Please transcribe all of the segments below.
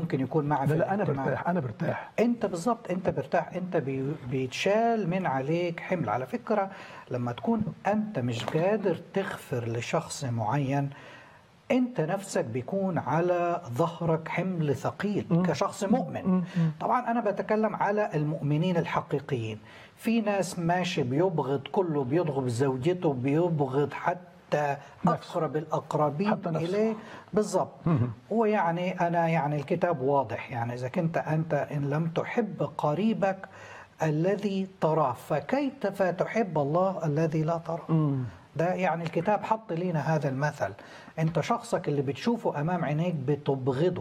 يمكن يكون معي لا في لا انا الاجتماع. برتاح انا برتاح انت بالظبط انت برتاح انت بي- بيتشال من عليك حمل على فكره لما تكون انت مش قادر تغفر لشخص معين انت نفسك بيكون على ظهرك حمل ثقيل كشخص مؤمن طبعا انا بتكلم على المؤمنين الحقيقيين في ناس ماشي بيبغض كله بيبغض زوجته بيبغض حتى اقرب الاقربين حتى نفسه. اليه بالضبط ويعني انا يعني الكتاب واضح يعني اذا كنت انت ان لم تحب قريبك الذي تراه فكيف تحب الله الذي لا تراه ده يعني الكتاب حط لنا هذا المثل انت شخصك اللي بتشوفه امام عينيك بتبغضه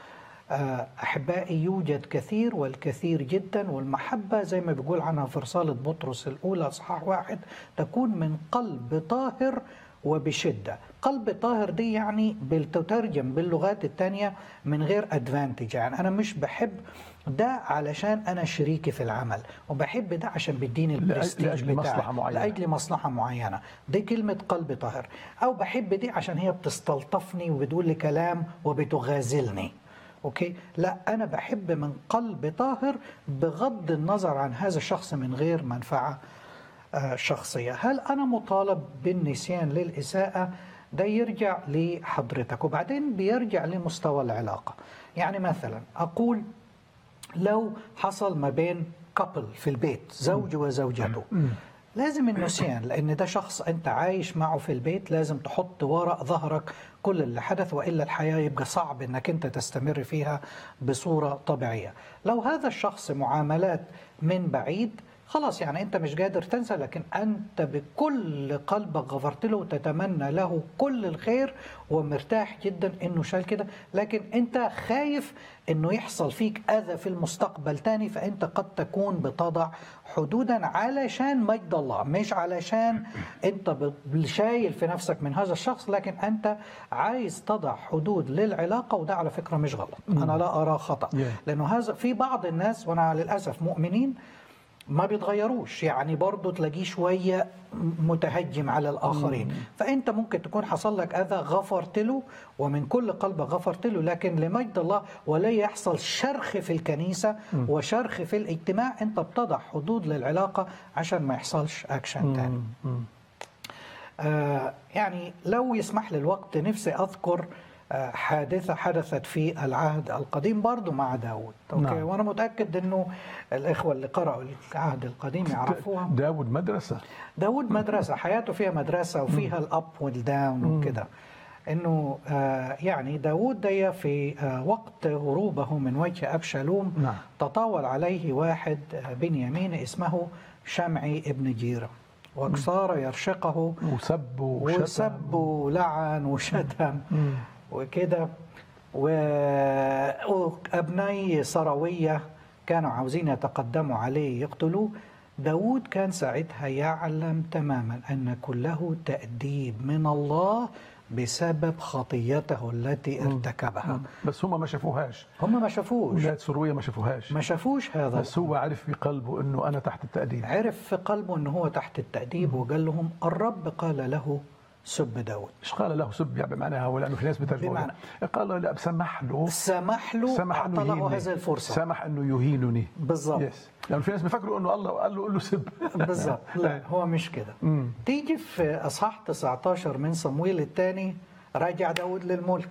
آه، احبائي يوجد كثير والكثير جدا والمحبه زي ما بيقول عنها في رساله بطرس الاولى اصحاح واحد تكون من قلب طاهر وبشده قلب طاهر دي يعني بتترجم باللغات الثانيه من غير ادفانتج يعني انا مش بحب ده علشان انا شريكي في العمل وبحب ده عشان بيديني البرستيج لأجل بتاعي. مصلحة معينة. لأجل لمصلحة معينة دي كلمة قلب طاهر أو بحب دي عشان هي بتستلطفني وبتقول لي كلام وبتغازلني أوكي لا أنا بحب من قلب طاهر بغض النظر عن هذا الشخص من غير منفعة آه، شخصية هل أنا مطالب بالنسيان للإساءة ده يرجع لحضرتك وبعدين بيرجع لمستوى العلاقة يعني مثلا أقول لو حصل ما بين كابل في البيت زوج وزوجته لازم النسيان لان ده شخص انت عايش معه في البيت لازم تحط وراء ظهرك كل اللي حدث والا الحياه يبقى صعب انك انت تستمر فيها بصوره طبيعيه. لو هذا الشخص معاملات من بعيد خلاص يعني انت مش قادر تنسى لكن انت بكل قلبك غفرت له وتتمنى له كل الخير ومرتاح جدا انه شال كده لكن انت خايف انه يحصل فيك اذى في المستقبل تاني فانت قد تكون بتضع حدودا علشان مجد الله مش علشان انت ب- شايل في نفسك من هذا الشخص لكن انت عايز تضع حدود للعلاقه وده على فكره مش غلط انا لا اراه خطا Yeah. لانه هذا في بعض الناس وانا للاسف مؤمنين ما بيتغيروش يعني برضه تلاقيه شوية متهجم على الآخرين فأنت ممكن تكون حصل لك أذى غفرت له ومن كل قلبك غفرت له لكن لمجد الله ولا يحصل شرخ في الكنيسة وشرخ في الاجتماع أنت بتضع حدود للعلاقة عشان ما يحصلش أكشن تاني آه يعني لو يسمح لي الوقت نفسي أذكر آه حادثة حدثت في العهد القديم برضو مع داود أوكي نعم. وأنا متأكد أنه الإخوة اللي قرأوا العهد القديم يعرفوها داود مدرسه داود مدرسة حياته فيها مدرسة وفيها الأب والداون وكده انه آه يعني داود ده في آه وقت هروبه من وجه ابشالوم نعم. تطاول عليه واحد آه بنيامين اسمه شمعي ابن جيره وصار يرشقه وسب وشتم وسب ولعن وشتم وكده و- وأبناء سروية كانوا عاوزين يتقدموا عليه يقتلوه داود كان ساعتها يعلم تماما أن كله تأديب من الله بسبب خطيته التي ارتكبها بس هم ما شافوهاش هم ما شافوش ولاد سرويه ما شافوهاش ما شافوش هذا بس هو عارف في قلبه انه انا تحت التأديب عرف في قلبه أنه هو تحت التأديب وقال لهم الرب قال له سب داود ايش قال له سب يعني بمعناها هو لانه في ناس بترجموا بمعنى- قال له لا سمح له سمح له سمح أعطى انه له يهينني هذه الفرصة سمح انه يهينني بالضبط يس لانه في ناس بيفكروا انه الله قال له قول له سب بالظبط لا هو مش كده تيجي في اصحاح 19 من صمويل الثاني راجع داود للملك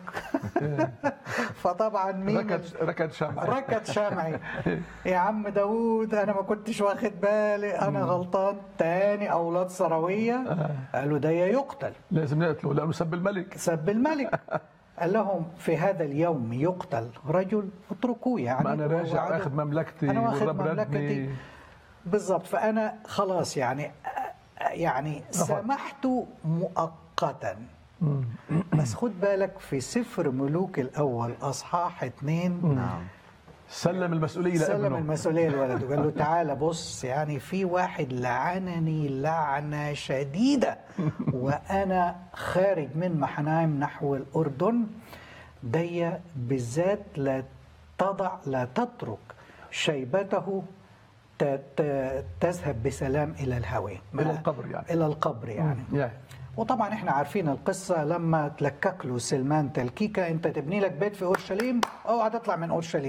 فطبعا مين ركض ركض شمع ركض شمعي يا عم داود انا ما كنتش واخد بالي انا غلطان تاني اولاد سرويه قالوا ده يقتل لازم نقتله لانه سب الملك سب الملك قال لهم في هذا اليوم يقتل رجل اتركوه يعني ما انا راجع وعدو- اخذ مملكتي انا واخد والرب مملكتي ردني بالضبط فانا خلاص يعني يعني سمحت مؤقتا بس خد بالك في سفر ملوك الاول اصحاح اثنين نعم سلم المسؤوليه سلم لابنه المسؤوليه لولده قال له تعالى بص يعني في واحد لعنني لعنه شديده وانا خارج من محنايم نحو الاردن دي بالذات لا تضع لا تترك شيبته ت- ت- تذهب بسلام الى الهوى إلى القبر يعني. الى القبر يعني يعني وطبعا احنا عارفين القصه لما تلكك له سلمان تلكيكه انت تبني لك بيت في اورشليم اوعى تطلع من اورشليم